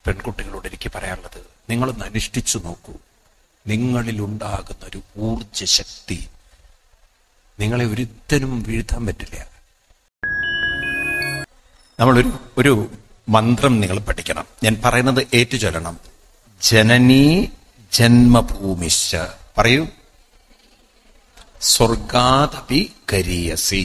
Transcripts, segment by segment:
പെൺകുട്ടികളോട് എനിക്ക് പറയാനുള്ളത് നിങ്ങളൊന്ന് അനുഷ്ഠിച്ചു നോക്കൂ നിങ്ങളിലുണ്ടാകുന്ന ഒരു ഊർജശക്തി നിങ്ങളെ ഒരുത്തനും വീഴ്ത്താൻ പറ്റില്ല നമ്മളൊരു ഒരു മന്ത്രം നിങ്ങൾ പഠിക്കണം ഞാൻ പറയുന്നത് ഏറ്റു ചൊല്ലണം ജനനീ ജന്മഭൂമിശ പറയൂ സ്വർഗാദപി കരീയസി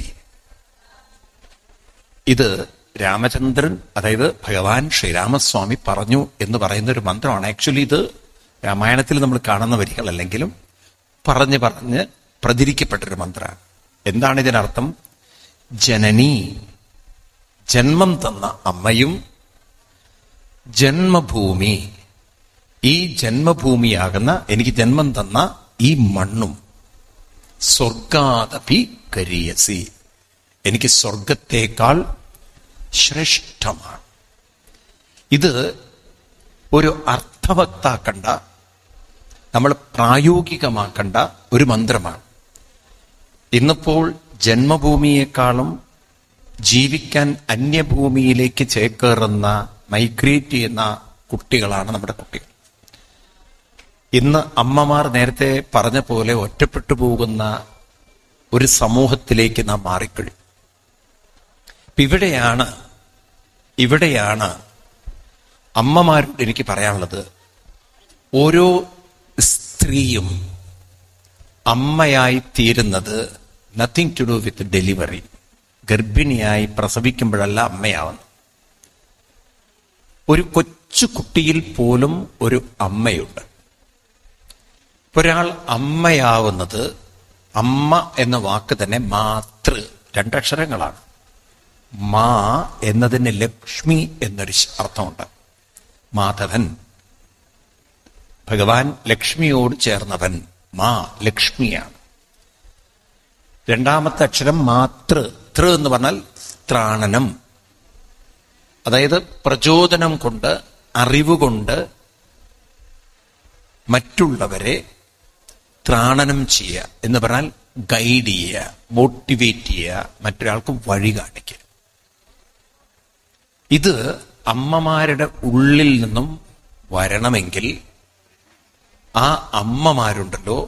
ഇത് രാമചന്ദ്രൻ അതായത് ഭഗവാൻ ശ്രീരാമസ്വാമി പറഞ്ഞു എന്ന് പറയുന്ന ഒരു മന്ത്രമാണ് ആക്ച്വലി ഇത് രാമായണത്തിൽ നമ്മൾ കാണുന്ന വരികളല്ലെങ്കിലും പറഞ്ഞ് പറഞ്ഞ് പ്രചരിക്കപ്പെട്ടൊരു മന്ത്രമാണ് എന്താണ് ഇതിനർത്ഥം ജനനി ജന്മം തന്ന അമ്മയും ജന്മഭൂമി ഈ ജന്മഭൂമിയാകുന്ന എനിക്ക് ജന്മം തന്ന ഈ മണ്ണും സ്വർഗാദപി കരിയസി എനിക്ക് സ്വർഗത്തേക്കാൾ ശ്രേഷ്ഠമാണ് ഇത് ഒരു അർത്ഥവക്താക്കണ്ട നമ്മൾ പ്രായോഗികമാക്കേണ്ട ഒരു മന്ത്രമാണ് ഇന്നിപ്പോൾ ജന്മഭൂമിയെക്കാളും ജീവിക്കാൻ അന്യഭൂമിയിലേക്ക് ചേക്കേറുന്ന മൈഗ്രേറ്റ് ചെയ്യുന്ന കുട്ടികളാണ് നമ്മുടെ കുട്ടികൾ ഇന്ന് അമ്മമാർ നേരത്തെ പറഞ്ഞ പോലെ ഒറ്റപ്പെട്ടു പോകുന്ന ഒരു സമൂഹത്തിലേക്ക് നാം മാറിക്കഴിഞ്ഞു ഇപ്പൊ ഇവിടെയാണ് ഇവിടെയാണ് അമ്മമാരോട് എനിക്ക് പറയാനുള്ളത് ഓരോ സ്ത്രീയും അമ്മയായി തീരുന്നത് nothing to do with delivery ഗർഭിണിയായി പ്രസവിക്കുമ്പോഴല്ല അമ്മയാവുന്നു ഒരു കൊച്ചു കുട്ടിയിൽ പോലും ഒരു അമ്മയുണ്ട് ഒരാൾ അമ്മയാവുന്നത് അമ്മ എന്ന വാക്ക് തന്നെ മാതൃ രണ്ടക്ഷരങ്ങളാണ് മാ എന്നതിന് ലക്ഷ്മി എന്നൊരു അർത്ഥമുണ്ട് മാധവൻ ഭഗവാൻ ലക്ഷ്മിയോട് ചേർന്നവൻ മാ ലക്ഷ്മിയാണ് രണ്ടാമത്തെ അക്ഷരം മാതൃ തൃ എന്ന് പറഞ്ഞാൽ ത്രാണനം അതായത് പ്രചോദനം കൊണ്ട് അറിവ് കൊണ്ട് മറ്റുള്ളവരെ ത്രാണനം ചെയ്യുക എന്ന് പറഞ്ഞാൽ ഗൈഡ് ചെയ്യുക മോട്ടിവേറ്റ് ചെയ്യുക മറ്റൊരാൾക്ക് വഴി കാണിക്കുക ഇത് അമ്മമാരുടെ ഉള്ളിൽ നിന്നും വരണമെങ്കിൽ ആ അമ്മമാരുണ്ടല്ലോ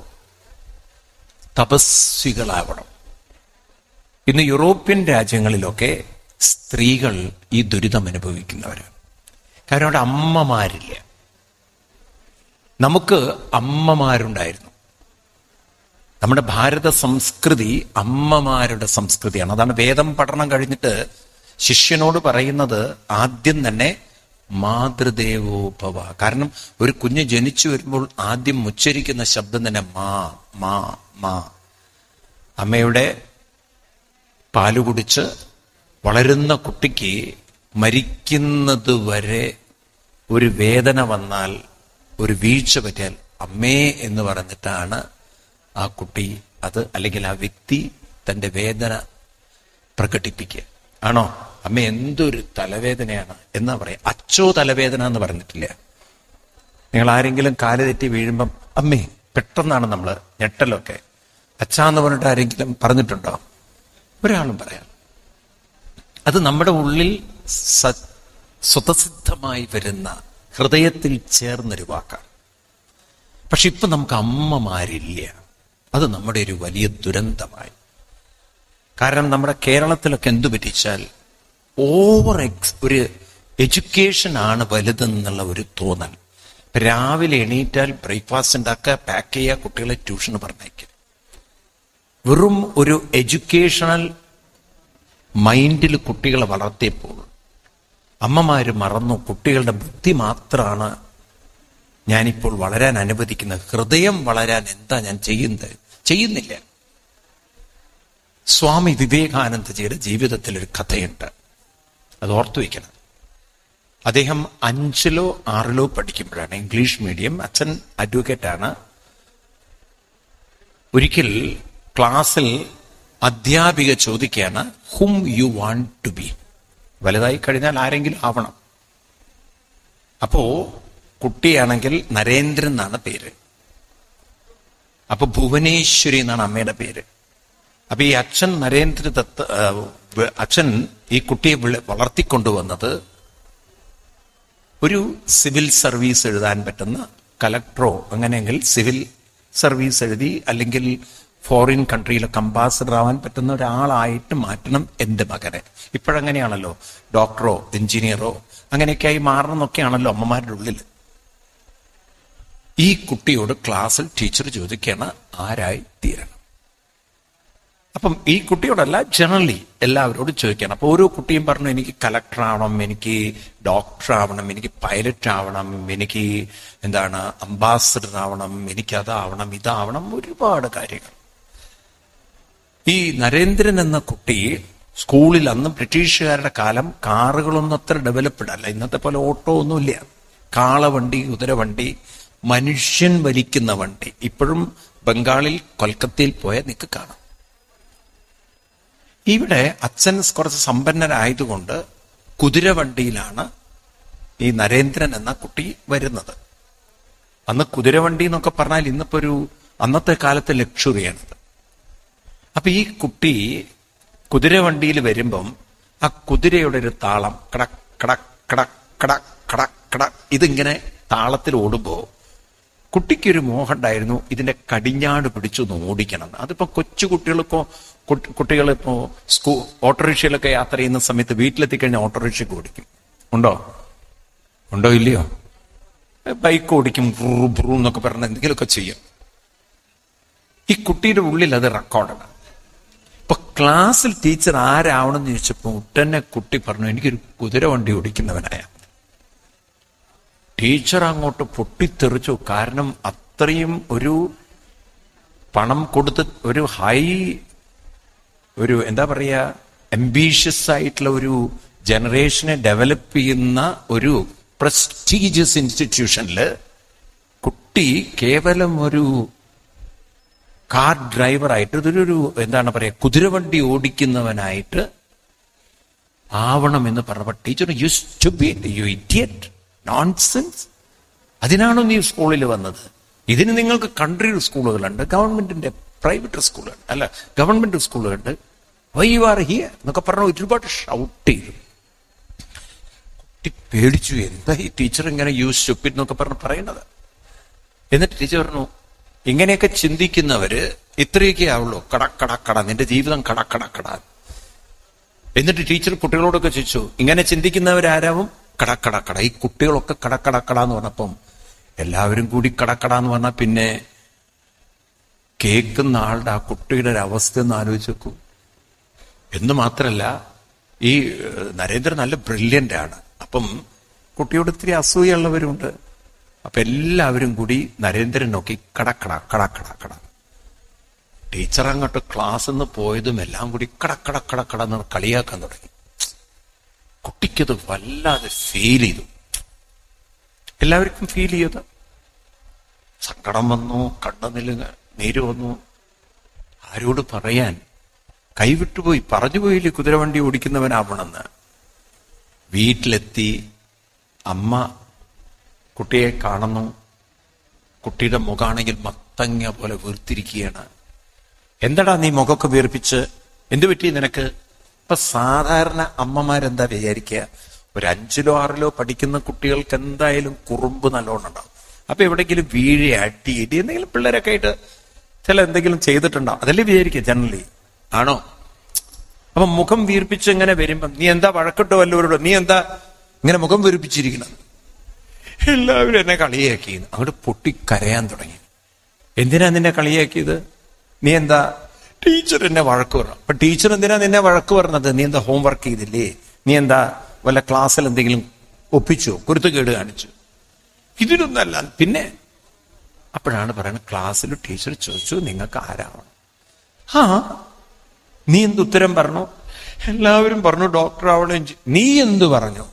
തപസ്വികളാവണം ഇന്ന് യൂറോപ്യൻ രാജ്യങ്ങളിലൊക്കെ സ്ത്രീകൾ ഈ ദുരിതം അനുഭവിക്കുന്നവരാണ് കാരണം അവിടെ അമ്മമാരില്ല നമുക്ക് അമ്മമാരുണ്ടായിരുന്നു നമ്മുടെ ഭാരത സംസ്കൃതി അമ്മമാരുടെ സംസ്കൃതിയാണ് അതാണ് വേദം പഠനം കഴിഞ്ഞിട്ട് ശിഷ്യനോട് പറയുന്നത് ആദ്യം തന്നെ മാതൃദേവോഭവ കാരണം ഒരു കുഞ്ഞ് ജനിച്ചു വരുമ്പോൾ ആദ്യം ഉച്ചരിക്കുന്ന ശബ്ദം തന്നെ മാ മാ മാ അമ്മയുടെ പാല് കുടിച്ച് വളരുന്ന കുട്ടിക്ക് മരിക്കുന്നത് വരെ ഒരു വേദന വന്നാൽ ഒരു വീഴ്ച പറ്റിയാൽ അമ്മേ എന്ന് പറഞ്ഞിട്ടാണ് ആ കുട്ടി അത് അല്ലെങ്കിൽ ആ വ്യക്തി തന്റെ വേദന പ്രകടിപ്പിക്കുക ആണോ അമ്മ എന്തൊരു തലവേദനയാണ് എന്നാ പറയാ അച്ചോ തലവേദന എന്ന് പറഞ്ഞിട്ടില്ല നിങ്ങൾ ആരെങ്കിലും കാല് തെറ്റി വീഴുമ്പം അമ്മേ പെട്ടെന്നാണ് നമ്മൾ ഞെട്ടലൊക്കെ അച്ഛാന്ന് പറഞ്ഞിട്ട് ആരെങ്കിലും പറഞ്ഞിട്ടുണ്ടോ ഒരാളും പറയാം അത് നമ്മുടെ ഉള്ളിൽ സ- സ്വതസിദ്ധമായി വരുന്ന ഹൃദയത്തിൽ ചേർന്നൊരു വാക്കാണ് പക്ഷെ ഇപ്പൊ നമുക്ക് അമ്മമാരില്ല അത് നമ്മുടെ ഒരു വലിയ ദുരന്തമായി കാരണം നമ്മുടെ കേരളത്തിലൊക്കെ എന്തു പറ്റിച്ചാൽ ഓവർ എക്സ് ഒരു എഡ്യൂക്കേഷൻ ആണ് വലുതെന്നുള്ള ഒരു തോന്നൽ ഇപ്പൊ രാവിലെ എണീറ്റാൽ ബ്രേക്ക്ഫാസ്റ്റ് ഉണ്ടാക്കുക പാക്ക് ചെയ്യുക കുട്ടികളെ ട്യൂഷന് പറഞ്ഞേക്കുക വെറും ഒരു എഡ്യൂക്കേഷണൽ മൈൻഡിൽ കുട്ടികളെ വളർത്തിയപ്പോൾ അമ്മമാര് മറന്നു കുട്ടികളുടെ ബുദ്ധി മാത്രമാണ് ഞാനിപ്പോൾ വളരാൻ അനുവദിക്കുന്നത് ഹൃദയം വളരാൻ എന്താ ഞാൻ ചെയ്യുന്നത് ചെയ്യുന്നില്ല സ്വാമി വിവേകാനന്ദജിയുടെ ജീവിതത്തിൽ ഒരു കഥയുണ്ട് അത് ഓർത്തു വയ്ക്കണം അദ്ദേഹം അഞ്ചിലോ ആറിലോ പഠിക്കുമ്പോഴാണ് ഇംഗ്ലീഷ് മീഡിയം അച്ഛൻ അഡ്വക്കേറ്റ് ആണ് ഒരിക്കൽ ക്ലാസ്സിൽ അധ്യാപിക ചോദിക്കുകയാണ് hmm you want to be വലുതായി കഴിഞ്ഞാൽ ആരെങ്കിലും ആവണം അപ്പോ കുട്ടിയാണെങ്കിൽ നരേന്ദ്രൻ എന്നാണ് പേര് അപ്പൊ ഭുവനേശ്വരി എന്നാണ് അമ്മയുടെ പേര് അപ്പൊ ഈ അച്ഛൻ നരേന്ദ്ര ദത്ത് ആ, വ- അച്ഛൻ ഈ കുട്ടിയെ വിള- വളർത്തിക്കൊണ്ടുവന്നത് ഒരു സിവിൽ സർവീസ് എഴുതാൻ പറ്റുന്ന കലക്ടറോ അങ്ങനെയെങ്കിൽ സിവിൽ സർവീസ് എഴുതി അല്ലെങ്കിൽ ഫോറിൻ കൺട്രിയിലൊക്കെ അംബാസഡർ ആവാൻ പറ്റുന്ന ഒരാളായിട്ട് മാറ്റണം എൻ്റെ മകനെ ഇപ്പോഴങ്ങനെയാണല്ലോ ഡോക്ടറോ എഞ്ചിനീയറോ അങ്ങനെയൊക്കെ ആയി മാറണം എന്നൊക്കെയാണല്ലോ അമ്മമാരുടെ ഉള്ളിൽ ഈ കുട്ടിയോട് ക്ലാസ്സിൽ ടീച്ചർ ചോദിക്കുകയാണ് ആരായി തീരണം അപ്പം ഈ കുട്ടിയോടല്ല ജനറലി എല്ലാവരോടും ചോദിക്കണം അപ്പൊ ഓരോ കുട്ടിയും പറഞ്ഞു എനിക്ക് കലക്ടർ ആവണം എനിക്ക് ഡോക്ടർ ആവണം എനിക്ക് പൈലറ്റ് ആവണം എനിക്ക് എന്താണ് അംബാസഡർ ആവണം എനിക്ക് അതാവണം ഇതാവണം ഒരുപാട് കാര്യങ്ങൾ ഈ നരേന്ദ്രൻ എന്ന കുട്ടി സ്കൂളിൽ അന്ന് ബ്രിട്ടീഷുകാരുടെ കാലം കാറുകളൊന്നും അത്ര ഡെവലപ്ഡ് അല്ല ഇന്നത്തെ പോലെ ഓട്ടോ ഒന്നുമില്ല കാളവണ്ടി കുതിരവണ്ടി മനുഷ്യൻ വലിക്കുന്ന വണ്ടി ഇപ്പോഴും ബംഗാളിൽ കൊൽക്കത്തയിൽ പോയാൽ നിൽക്ക് കാണാം ഇവിടെ അച്ഛൻ കുറച്ച് സമ്പന്നരായതുകൊണ്ട് കുതിരവണ്ടിയിലാണ് ഈ നരേന്ദ്രൻ എന്ന കുട്ടി വരുന്നത് അന്ന് കുതിരവണ്ടി എന്നൊക്കെ പറഞ്ഞാൽ ഇന്നിപ്പോ ഒരു അന്നത്തെ കാലത്തെ ലക്ഷറിയാണിത് അപ്പൊ ഈ കുട്ടി കുതിരവണ്ടിയിൽ വരുമ്പം ആ കുതിരയുടെ ഒരു താളം കടക് കടക് കടക് കടക് കടക് കടക് ഇതിങ്ങനെ താളത്തിൽ ഓടുമ്പോ കുട്ടിക്കൊരു മോഹം ഉണ്ടായിരുന്നു ഇതിന്റെ കടിഞ്ഞാട് പിടിച്ചൊന്ന് ഓടിക്കണം എന്ന്. അതിപ്പോ കൊച്ചു കുട്ടികളിപ്പോ കുട്ടികൾ ഇപ്പോ സ്കൂ ഓട്ടോറിക്ഷയിലൊക്കെ യാത്ര ചെയ്യുന്ന സമയത്ത് വീട്ടിലെത്തിക്കഴിഞ്ഞാൽ ഓട്ടോറിക്ഷയ്ക്ക് ഓടിക്കും ഉണ്ടോ ഉണ്ടോ ഇല്ലയോ ബൈക്ക് ഓടിക്കും ബ്രൂ ബ്രൂ എന്നൊക്കെ പറഞ്ഞ് എന്തെങ്കിലുമൊക്കെ ചെയ്യും ഈ കുട്ടിയുടെ ഉള്ളിൽ അത് റെക്കോർഡാണ് ഇപ്പൊ ക്ലാസ്സിൽ ടീച്ചർ ആരാവണം എന്ന് ചോദിച്ചപ്പോ ഉടനെ കുട്ടി പറഞ്ഞു എനിക്കൊരു കുതിര വണ്ടി ഓടിക്കുന്നവനായ ടീച്ചർ അങ്ങോട്ട് പൊട്ടിത്തെറിച്ചു കാരണം അത്രയും ഒരു പണം കൊടുത്ത് ഒരു ഹൈ ഒരു എന്താ പറയുക അംബീഷ്യസ് ആയിട്ടുള്ള ഒരു ജനറേഷനെ ഡെവലപ്പ് ചെയ്യുന്ന ഒരു പ്രസ്റ്റീജിയസ് ഇൻസ്റ്റിറ്റ്യൂഷനിൽ കുട്ടി കേവലം ഒരു കാർ ഡ്രൈവറായിട്ട് ഇതൊരു എന്താണ് പറയുക കുതിരവണ്ടി ഓടിക്കുന്നവനായിട്ട് ആവണം എന്ന് പറഞ്ഞപ്പോൾ teacher you stupid you idiot nonsense അതിനാണോ നീ സ്കൂളിൽ വന്നത് ഇതിന് നിങ്ങൾക്ക് കൺട്രി സ്കൂളുകളുണ്ട് ഗവൺമെന്റിന്റെ പ്രൈവറ്റ് സ്കൂളുണ്ട് അല്ല ഗവൺമെന്റ് സ്കൂളുകളുണ്ട് വൈ യു ആർ ഹിയർ എന്നൊക്കെ പറഞ്ഞ ഒരുപാട് ഷൗട്ട് ചെയ്തു കുട്ടി പേടിച്ചു എന്താ ഈ ടീച്ചർ ഇങ്ങനെ യു സ്റ്റുപ്പിഡ് എന്നൊക്കെ പറഞ്ഞ് പറയണത് എന്നിട്ട് ടീച്ചർ പറഞ്ഞു ഇങ്ങനെയൊക്കെ ചിന്തിക്കുന്നവര് ഇത്രയൊക്കെ ആവുള്ളൂ കട കട കട നിന്റെ ജീവിതം കട കട കട എന്നിട്ട് ടീച്ചർ കുട്ടികളോടൊക്കെ ചോദിച്ചു ഇങ്ങനെ ചിന്തിക്കുന്നവരാരാവും കടക്കട കട ഈ കുട്ടികളൊക്കെ കടക്കട കട എന്ന് പറഞ്ഞപ്പം എല്ലാവരും കൂടി കടക്കട എന്ന് പറഞ്ഞാൽ പിന്നെ കേൾക്കുന്ന ആളുടെ ആ കുട്ടിയുടെ ഒരു അവസ്ഥ ഒന്ന് ആലോചിച്ച് നോക്കൂ എന്ന് മാത്രല്ല ഈ ഏഹ്, നരേന്ദ്രൻ നല്ല ബ്രില്യൻ്റ് ആണ് അപ്പം കുട്ടിയോട് ഇത്തിരി അസൂയുള്ളവരുണ്ട് അപ്പൊ എല്ലാവരും കൂടി നരേന്ദ്രൻ നോക്കി കടക്കട കടക്കട കട ടീച്ചർ അങ്ങോട്ട് ക്ലാസ് നിന്ന് പോയതും എല്ലാം കൂടി കടക്കട കടക്കട എന്ന് കളിയാക്കാൻ തുടങ്ങി കുട്ടിക്കത് വല്ലാതെ ഫീൽ ചെയ്തു എല്ലാവർക്കും ഫീൽ ചെയ്ത് സങ്കടം വന്നു കണ്ണുനില് നീര് വന്നു ആരോട് പറയാൻ കൈവിട്ടുപോയി പറഞ്ഞുപോയില്ലേ കുതിരവണ്ടി ഓടിക്കുന്നവനാവണമെന്ന് വീട്ടിലെത്തി അമ്മ കുട്ടിയെ കാണുന്നു കുട്ടിയുടെ മുഖാണെങ്കിൽ മത്തങ്ങ പോലെ വീർത്തിരിക്കുകയാണ് എന്താടാ നീ മുഖമൊക്കെ വീർപ്പിച്ച് എന്തു പറ്റി നിനക്ക് ഇപ്പൊ സാധാരണ അമ്മമാരെന്താ വിചാരിക്കുക ഒരു അഞ്ചിലോ ആറിലോ പഠിക്കുന്ന കുട്ടികൾക്ക് എന്തായാലും കുറുമ്പ് നല്ലോണം ഉണ്ടാവും അപ്പൊ എവിടെയെങ്കിലും വീഴ അടി ഇടി എന്തെങ്കിലും പിള്ളേരൊക്കെ ആയിട്ട് ചില എന്തെങ്കിലും ചെയ്തിട്ടുണ്ടാവും അതല്ലേ വിചാരിക്കുക ജനറലി ആണോ അപ്പൊ മുഖം വീർപ്പിച്ച് ഇങ്ങനെ വരുമ്പം നീ എന്താ വഴക്കിട്ടോ വല്ലവരോടോ നീ എന്താ ഇങ്ങനെ മുഖം വീർപ്പിച്ചിരിക്കണം എല്ലാവരും എന്നെ കളിയാക്കി അങ്ങോട്ട് പൊട്ടി കരയാൻ തുടങ്ങി എന്തിനാ നിന്നെ കളിയാക്കിയത് നീ എന്താ ടീച്ചർ എന്നെ വഴക്ക് പറഞ്ഞു അപ്പൊ ടീച്ചർ എന്തിനാ നിന്നെ വഴക്ക് പറഞ്ഞത് നീ എന്താ ഹോംവർക്ക് ചെയ്തില്ലേ നീ എന്താ വല്ല ക്ലാസ്സിൽ എന്തെങ്കിലും ഒപ്പിച്ചോ കുരുത്തക്കേട് കാണിച്ചു ഇതിലൊന്നല്ല പിന്നെ അപ്പോഴാണ് പറയുന്നത് ക്ലാസ്സിൽ ടീച്ചർ ചോദിച്ചു നിങ്ങൾക്ക് ആരാവണം ആ നീ എന്ത് ഉത്തരം പറഞ്ഞു എല്ലാവരും പറഞ്ഞു ഡോക്ടർ ആവണം നീ എന്ത് പറഞ്ഞു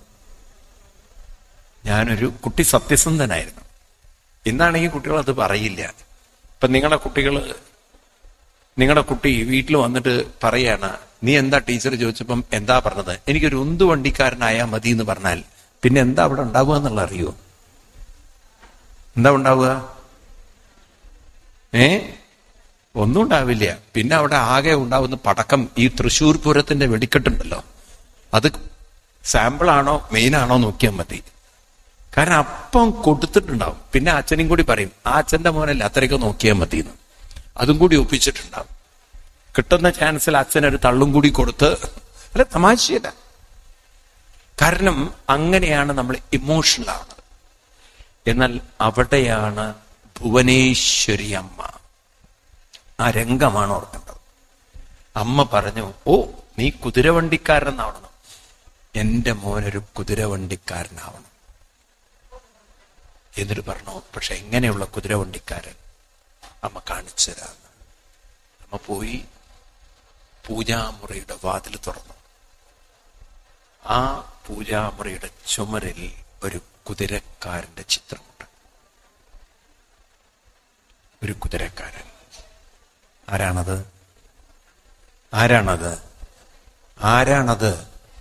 ഞാനൊരു കുട്ടി സത്യസന്ധനായിരുന്നു ഇന്നാണെങ്കിൽ കുട്ടികൾ അത് പറയില്ല ഇപ്പൊ നിങ്ങളുടെ കുട്ടികൾ നിങ്ങളുടെ കുട്ടി വീട്ടിൽ വന്നിട്ട് പറയാണ് നീ എന്താ ടീച്ചർ ചോദിച്ചപ്പം എന്താ പറഞ്ഞത് എനിക്കൊരു ഉന്തു വണ്ടിക്കാരനായാൽ മതി എന്ന് പറഞ്ഞാൽ പിന്നെ എന്താ അവിടെ ഉണ്ടാവുക എന്നുള്ള അറിയോ എന്താ ഉണ്ടാവുക ഏ ഒന്നും ഉണ്ടാവില്ല പിന്നെ അവിടെ ആകെ ഉണ്ടാവുന്ന പടക്കം ഈ തൃശ്ശൂർ പൂരത്തിന്റെ വെടിക്കെട്ടുണ്ടല്ലോ അത് സാമ്പിൾ ആണോ മെയിൻ ആണോ നോക്കിയാൽ മതി കാരണം അപ്പം കൊടുത്തിട്ടുണ്ടാവും പിന്നെ അച്ഛനും കൂടി പറയും ആ അച്ഛന്റെ മോനല്ല അത്രയൊക്കെ നോക്കിയാൽ മതിയെന്ന് അതും കൂടി ഒപ്പിച്ചിട്ടുണ്ടാവും കിട്ടുന്ന ചാൻസിൽ അച്ഛനൊരു തള്ളും കൂടി കൊടുത്ത് അല്ല തമാശയല്ല കാരണം അങ്ങനെയാണ് നമ്മൾ ഇമോഷണൽ ആവുന്നത് എന്നാൽ അവിടെയാണ് ഭുവനേശ്വരി അമ്മ ആ രംഗമാണ് ഓർക്കേണ്ടത് അമ്മ പറഞ്ഞു ഓ നീ കുതിരവണ്ടിക്കാരനാവണം എന്റെ മോനൊരു കുതിരവണ്ടിക്കാരനാവണം എന്നിട്ട് പറഞ്ഞു പക്ഷെ എങ്ങനെയുള്ള കുതിരവണ്ടിക്കാരൻ അമ്മ കാണിച്ചു തരാന്ന് അമ്മ പോയി പൂജാമുറിയുടെ വാതിൽ തുറന്നു ആ പൂജാമുറിയുടെ ചുമരിൽ ഒരു കുതിരക്കാരന്റെ ചിത്രമുണ്ട് ഒരു കുതിരക്കാരൻ ആരാണത് ആരാണത് ആരാണത്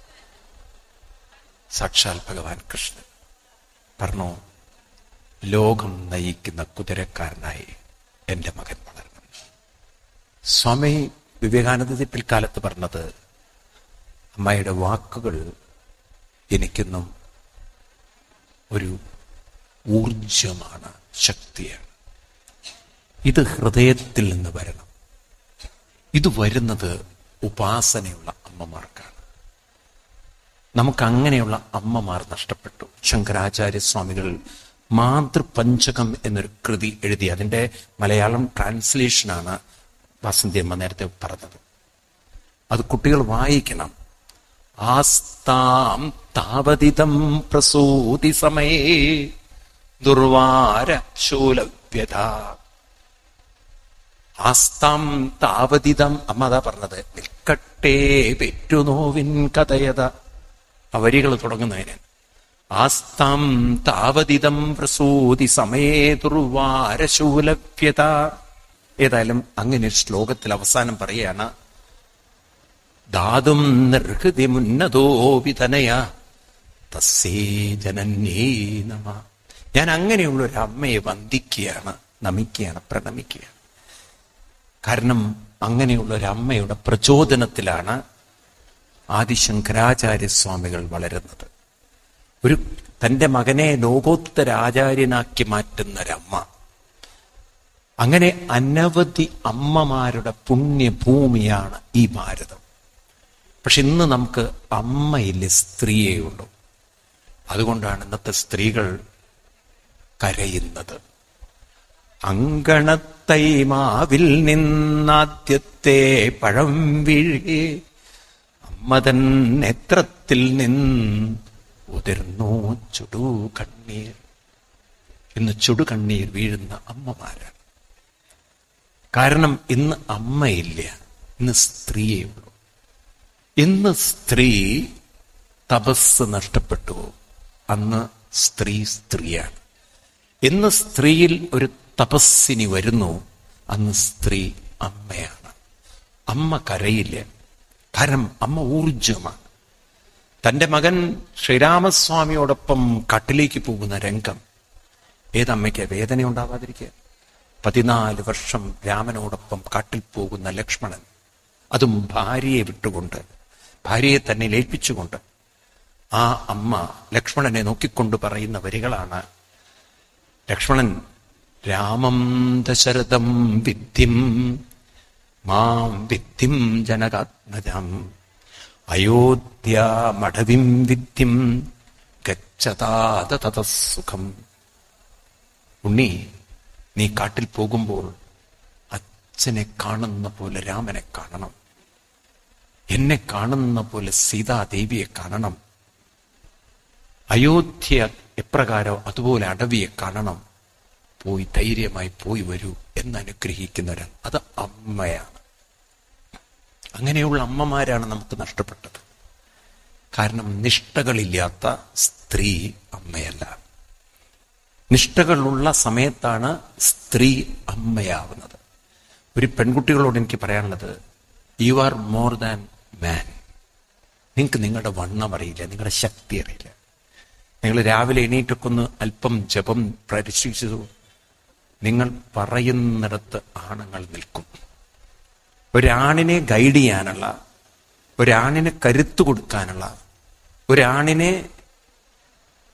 സാക്ഷാൽ ഭഗവാൻ കൃഷ്ണൻ പറഞ്ഞു ലോകം നയിക്കുന്ന കുതിരക്കാരനായി എന്റെ മകൻ വളരണം സ്വാമി വിവേകാനന്ദ പിൽക്കാലത്ത് പറഞ്ഞത് അമ്മയുടെ വാക്കുകൾ എനിക്കെന്നും ഒരു ഊർജമാണ് ശക്തിയാണ് ഇത് ഹൃദയത്തിൽ നിന്ന് വരണം ഇത് വരുന്നത് ഉപാസനയുള്ള അമ്മമാർക്കാണ് നമുക്ക് അങ്ങനെയുള്ള അമ്മമാർ നഷ്ടപ്പെട്ടു ശങ്കരാചാര്യ സ്വാമികൾ മാതൃപഞ്ചകം എന്നൊരു കൃതി എഴുതി അതിന്റെ മലയാളം ട്രാൻസ്ലേഷനാണ് വസന്തി അമ്മ നേരത്തെ പറഞ്ഞത് അത് കുട്ടികൾ വായിക്കണം ആസ്താം താവതിതം പ്രസൂതി സമയേ ദുർവാര ശൂലവ്യത ആസ്താം താവതിതം അമ്മ അതാ പറഞ്ഞത് നിൽക്കട്ടെ പെറ്റുനോവിൻ കഥയത ആ വരികൾ തുടങ്ങുന്നതിന് ആസ്താം താവതിതം പ്രസൂതി സമയേ ദുർവാരശൂലഭ്യത ഏതായാലും അങ്ങനെ ഒരു ശ്ലോകത്തിൽ അവസാനം പറയാണ് ദാതും നിർഹൃതി മുന്നതോ വിതനയ തസ്സേ ജനന്യേ നമ ഞാൻ അങ്ങനെയുള്ള ഒരു അമ്മയെ വന്ദിക്കുകയാണ് നമിക്കുകയാണ് പ്രണമിക്കുകയാണ് കാരണം അങ്ങനെയുള്ള ഒരു അമ്മയുടെ പ്രചോദനത്തിലാണ് ആദിശങ്കരാചാര്യ സ്വാമികൾ വളരുന്നത് ഒരു തന്റെ മകനെ ലോകോത്തര ആചാര്യനാക്കി മാറ്റുന്ന ഒരമ്മ അങ്ങനെ അനവധി അമ്മമാരുടെ പുണ്യഭൂമിയാണ് ഈ ഭാരതം പക്ഷെ ഇന്ന് നമുക്ക് അമ്മയില്ലേ സ്ത്രീയേ ഉള്ളൂ അതുകൊണ്ടാണ് ഇന്നത്തെ സ്ത്രീകൾ കരയുന്നത് അങ്കണത്തൈമാവിൽ നിന്നാദ്യത്തെ പഴം വീഴേ അമ്മതൻ നേത്രത്തിൽ നിന്ന് ഉതിർന്നു ചുടു കണ്ണീർ ഇന്ന് ചുടു കണ്ണീർ വീഴുന്ന അമ്മമാരാണ് കാരണം ഇന്ന് അമ്മയില്ല ഇന്ന് സ്ത്രീയേ ഉള്ളൂ ഇന്ന് സ്ത്രീ തപസ് നഷ്ടപ്പെട്ടു അന്ന് സ്ത്രീ സ്ത്രീയാണ് ഇന്ന് സ്ത്രീയിൽ ഒരു തപസ്സിനി വരുന്നു അന്ന് സ്ത്രീ അമ്മയാണ് അമ്മ കരയില്ല കാരണം അമ്മ ഊർജമാണ് തന്റെ മകൻ ശ്രീരാമസ്വാമിയോടൊപ്പം കാട്ടിലേക്ക് പോകുന്ന രംഗം ഏതമ്മയ്ക്ക് വേദന ഉണ്ടാവാതിരിക്കുക പതിനാല് വർഷം രാമനോടൊപ്പം കാട്ടിൽ പോകുന്ന ലക്ഷ്മണൻ അതും ഭാര്യയെ വിട്ടുകൊണ്ട് ഭാര്യയെ തന്നെ ഏൽപ്പിച്ചുകൊണ്ട് ആ അമ്മ ലക്ഷ്മണനെ നോക്കിക്കൊണ്ട് പറയുന്ന വരികളാണ് ലക്ഷ്മണൻ രാമം ദശരഥം വിദ്ധിം മാം വിദ്ധിം ജനകാത്മജം അയോധ്യമടവിം വിദ്ധിം ഗച്ഛതാത തതസുഖം ഉണ്ണി നീ കാട്ടിൽ പോകുമ്പോൾ അച്ഛനെ കാണുന്ന പോലെ രാമനെ കാണണം എന്നെ കാണുന്ന പോലെ സീതാദേവിയെ കാണണം അയോധ്യ എപ്രകാരോ അതുപോലെ അടവിയെ കാണണം പോയി ധൈര്യമായി പോയി വരൂ എന്ന് അനുഗ്രഹിക്കുന്നവരാണ് അത് അമ്മയാണ് അങ്ങനെയുള്ള അമ്മമാരാണ് നമുക്ക് നഷ്ടപ്പെട്ടത് കാരണം നിഷ്ഠകളില്ലാത്ത സ്ത്രീ അമ്മയല്ല നിഷ്ഠകളുള്ള സമയത്താണ് സ്ത്രീ അമ്മയാവുന്നത് ഒരു പെൺകുട്ടികളോട് എനിക്ക് പറയാനുള്ളത് you are more than man നിങ്ങൾക്ക് നിങ്ങളുടെ വണ്ണം അറിയില്ല നിങ്ങളുടെ ശക്തി അറിയില്ല നിങ്ങൾ രാവിലെ എണീറ്റൊക്കെ ഒന്ന് അല്പം ജപം പരിശീലിച്ചതു നിങ്ങൾ പറയുന്നിടത്ത് ആണുങ്ങൾ നിൽക്കും ഒരാണിനെ ഗൈഡ് ചെയ്യാനുള്ള ഒരാണിനെ കരുത്തു കൊടുക്കാനുള്ള ഒരാണിനെ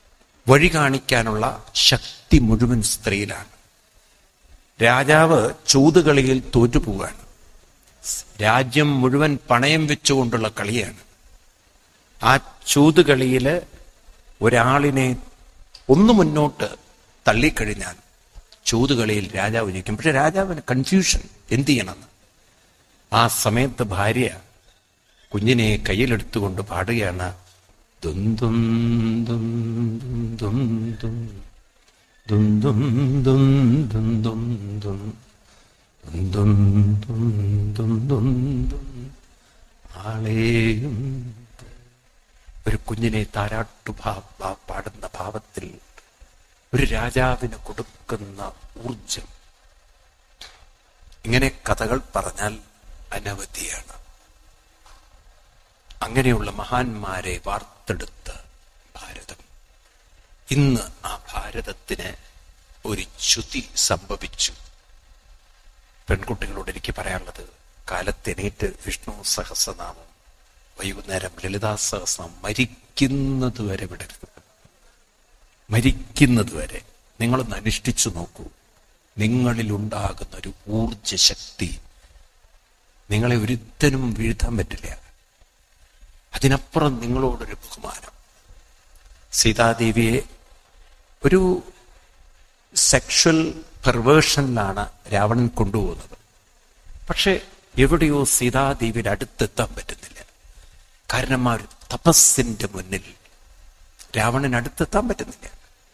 വഴി കാണിക്കാനുള്ള ശക്തി മുഴുവൻ സ്ത്രീയിലാണ് രാജാവ് ചൂതുകളിയിൽ തോറ്റുപോവുകയാണ് രാജ്യം മുഴുവൻ പണയം വെച്ചുകൊണ്ടുള്ള കളിയാണ് ആ ചൂതുകളിയില് ഒരാളിനെ ഒന്ന് മുന്നോട്ട് തള്ളിക്കഴിഞ്ഞാൽ ചൂതുകളിയിൽ രാജാവ് ജയിക്കും പക്ഷെ രാജാവിന് കൺഫ്യൂഷൻ എന്ത് ചെയ്യണമെന്ന് ആ സമയത്ത് ഭാര്യ കുഞ്ഞിനെ കയ്യിലെടുത്തുകൊണ്ട് പാടുകയാണ് ദും ദും ദും ദും ദും ദും ദും ദും ദും ദും ദും ദും ദും ദും ദും ദും ആളെയും ഒരു കുഞ്ഞിനെ താരാട്ടു ഭാ- ഭാ- പാടുന്ന ഭാവത്തിൽ ഒരു രാജാവിന് കൊടുക്കുന്ന ഊർജം ഇങ്ങനെ കഥകൾ പറഞ്ഞാൽ അനവധിയാണ് അങ്ങനെയുള്ള മഹാന്മാരെ വാർത്തെടുത്ത ഭാരതം ഇന്ന് ആ ഭാരതത്തിന് ഒരു ച്യുതി സംഭവിച്ചു പെൺകുട്ടികളോട് എനിക്ക് പറയാനുള്ളത് കാലത്തെണീറ്റ് വിഷ്ണു സഹസ്രനാമം വൈകുന്നേരം ലളിതാ സഹസ്രനാമം മരിക്കുന്നത് വരെ വിടരുത് മരിക്കുന്നത് വരെ നിങ്ങളൊന്ന് അനുഷ്ഠിച്ചു നോക്കൂ നിങ്ങളിൽ ഉണ്ടാകുന്ന ഒരു ഊർജശക്തി നിങ്ങളെ ഒരുത്തനും വീഴ്ത്താൻ പറ്റില്ല അതിനപ്പുറം നിങ്ങളോടൊരു ബഹുമാനം സീതാദേവിയെ ഒരു സെക്ഷൽ പെർവേഷനിലാണ് രാവണൻ കൊണ്ടുപോകുന്നത് പക്ഷെ എവിടെയോ സീതാദേവിയുടെ അടുത്തെത്താൻ പറ്റുന്നില്ല കാരണം ആ ഒരു തപസ്സിന്റെ മുന്നിൽ രാവണൻ അടുത്തെത്താൻ പറ്റുന്നില്ല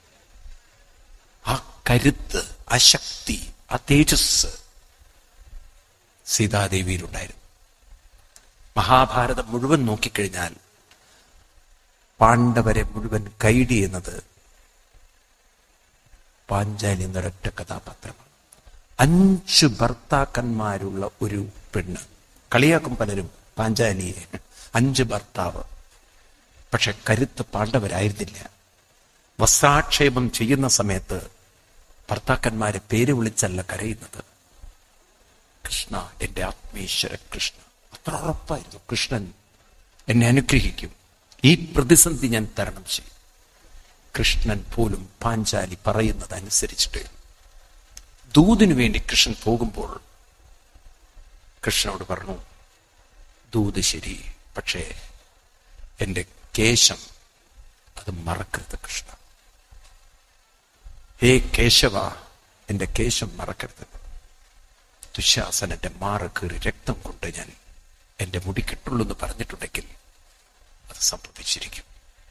ആ കരുത്ത് ആ ശക്തി ആ തേജസ് സീതാദേവിയിലുണ്ടായിരുന്നു മഹാഭാരതം മുഴുവൻ നോക്കിക്കഴിഞ്ഞാൽ പാണ്ഡവരെ മുഴുവൻ ഗൈഡ് ചെയ്യുന്നത് പാഞ്ചാലി എന്നൊരൊറ്റ കഥാപാത്രമാണ് അഞ്ച് ഭർത്താക്കന്മാരുള്ള ഒരു പെണ്ണ് കളിയാക്കും പലരും പാഞ്ചാലിയെ അഞ്ച് ഭർത്താവ് പക്ഷെ കരുത്ത് പാണ്ഡവരായിരുന്നില്ല വസ്ത്രാക്ഷേപം ചെയ്യുന്ന സമയത്ത് ഭർത്താക്കന്മാരെ പേര് വിളിച്ചല്ല കരയുന്നത് കൃഷ്ണ എന്റെ ആത്മീശ്വര കൃഷ്ണ അത്ര ഉറപ്പായിരുന്നു കൃഷ്ണൻ എന്നെ അനുഗ്രഹിക്കും ഈ പ്രതിസന്ധി ഞാൻ തരണം ചെയ്യും കൃഷ്ണൻ പോലും പാഞ്ചാലി പറയുന്നത് അനുസരിച്ചിട്ട് ദൂതിനു വേണ്ടി കൃഷ്ണൻ പോകുമ്പോൾ കൃഷ്ണനോട് പറഞ്ഞു ദൂത് ശരി പക്ഷേ എന്റെ കേശം അത് മറക്കരുത് കൃഷ്ണ ഹേ കേശവ എന്റെ കേശം മറക്കരുത് ദുശാസൻ എന്റെ മാറ് കീറി രക്തം കൊണ്ട് ഞാൻ എന്റെ മുടി കിട്ടുള്ളൂ എന്ന് പറഞ്ഞിട്ടുണ്ടെങ്കിൽ അത് സംഭവിച്ചിരിക്കും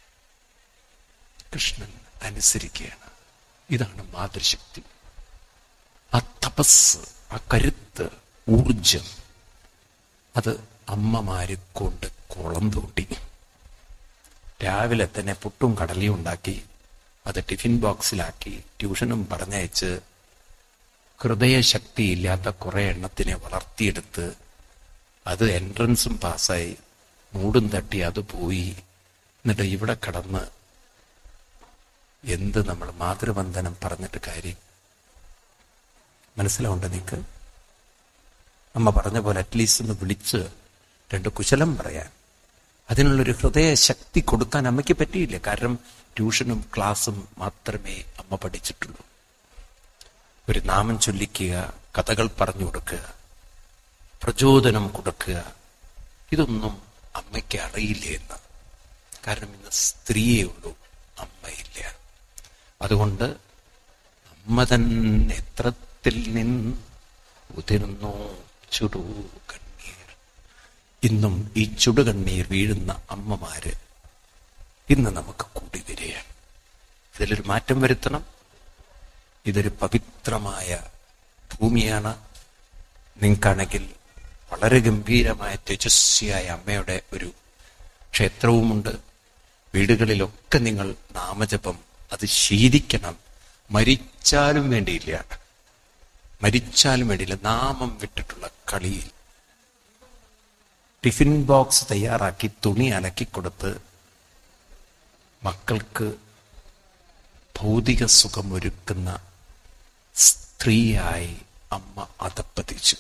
കൃഷ്ണൻ അനുസരിക്കുകയാണ് ഇതാണ് മാതൃശക്തി ആ തപസ് ആ കരുത്ത് ഊർജം അത് അമ്മമാര് കൊണ്ട് കുളം തോണ്ടി രാവിലെ തന്നെ പുട്ടും കടലയും ഉണ്ടാക്കി അത് ടിഫിൻ ബോക്സിലാക്കി ട്യൂഷനും പറഞ്ഞയച്ച് ഹൃദയശക്തിയില്ലാത്ത കുറെ എണ്ണത്തിനെ വളർത്തിയെടുത്ത് അത് എൻട്രൻസും പാസ്സായി മൂടും തട്ടി അത് പോയി എന്നിട്ട് ഇവിടെ കടന്ന് എന്ത് നമ്മൾ മാതൃബന്ധനം പറഞ്ഞിട്ട് കാര്യം മനസ്സിലാവുണ്ട് നിനക്ക് അമ്മ പറഞ്ഞ പോലെ അറ്റ്ലീസ്റ്റ് ഒന്ന് വിളിച്ച് രണ്ട് കുശലം പറയാൻ അതിനുള്ളൊരു ഹൃദയശക്തി കൊടുക്കാൻ അമ്മയ്ക്ക് പറ്റിയില്ല കാരണം ട്യൂഷനും ക്ലാസ്സും മാത്രമേ അമ്മ പഠിച്ചിട്ടുള്ളൂ ഒരു നാമം ചൊല്ലിക്കുക കഥകൾ പറഞ്ഞു കൊടുക്കുക പ്രചോദനം കൊടുക്കുക ഇതൊന്നും അമ്മയ്ക്ക് അറിയില്ല എന്ന് കാരണം ഇന്ന് സ്ത്രീയേ ഉള്ളൂ അമ്മയില്ല അതുകൊണ്ട് അമ്മ തന്നെ എത്രത്തിൽ നിന്ന് ഉതിർന്നു ചുടു കണ്ണീർ ഇന്നും ഈ ചുടുകണ്ണീർ വീഴുന്ന അമ്മമാര് ഇന്ന് നമുക്ക് കൂടി വരികയാണ് ഇതിലൊരു മാറ്റം വരുത്തണം ഇതൊരു പവിത്രമായ ഭൂമിയാണ് നിങ്ങൾക്കാണെങ്കിൽ വളരെ ഗംഭീരമായ തേജസ്വിയായ അമ്മയുടെ ഒരു ക്ഷേത്രവുമുണ്ട് വീടുകളിലൊക്കെ നിങ്ങൾ നാമജപം അത് ശീലിക്കണം മരിച്ചാലും വേണ്ടിയില്ല മരിച്ചാലും വേണ്ടിയില്ല നാമം വിട്ടിട്ടുള്ള കളിയിൽ ടിഫിൻ ബോക്സ് തയ്യാറാക്കി തുണി അലക്കി കൊടുത്ത് മക്കൾക്ക് ഭൗതിക സുഖമൊരുക്കുന്ന സ്ത്രീയായി അമ്മ അതപ്പതിച്ചു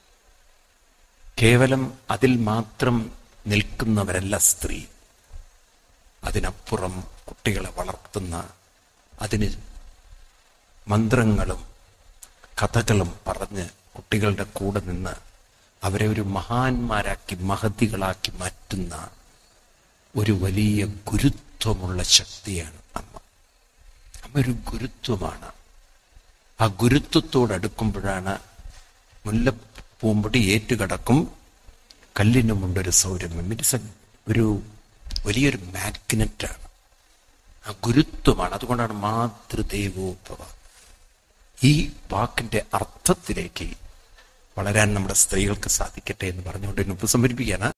കേവലം അതിൽ മാത്രം നിൽക്കുന്നവരല്ല സ്ത്രീ അതിനപ്പുറം കുട്ടികളെ വളർത്തുന്ന അതിന് മന്ത്രങ്ങളും കഥകളും പറഞ്ഞ് കുട്ടികളുടെ കൂടെ നിന്ന് അവരെ ഒരു മഹാന്മാരാക്കി മഹതികളാക്കി മാറ്റുന്ന ഒരു വലിയ ഗുരുത്വമുള്ള ശക്തിയാണ് അമ്മ അമ്മ ഒരു ഗുരുത്വമാണ് ആ ഗുരുത്വത്തോടടുക്കുമ്പോഴാണ് മുല്ലപ്പൂമ്പൊടി ഏറ്റുകിടക്കും കല്ലിനുമുണ്ടൊരു സൗരമ്യം ഇറ്റ്സ് ഒരു വലിയൊരു മാഗ്നറ്റാണ് ആ ഗുരുത്വമാണ് അതുകൊണ്ടാണ് മാതൃദേവോഭവ ഈ വാക്കിന്റെ അർത്ഥത്തിലേക്ക് വളരാൻ നമ്മുടെ സ്ത്രീകൾക്ക് സാധിക്കട്ടെ എന്ന് പറഞ്ഞുകൊണ്ട് എന്നെ ഉപസംഹരിപ്പിക്കുകയാണ്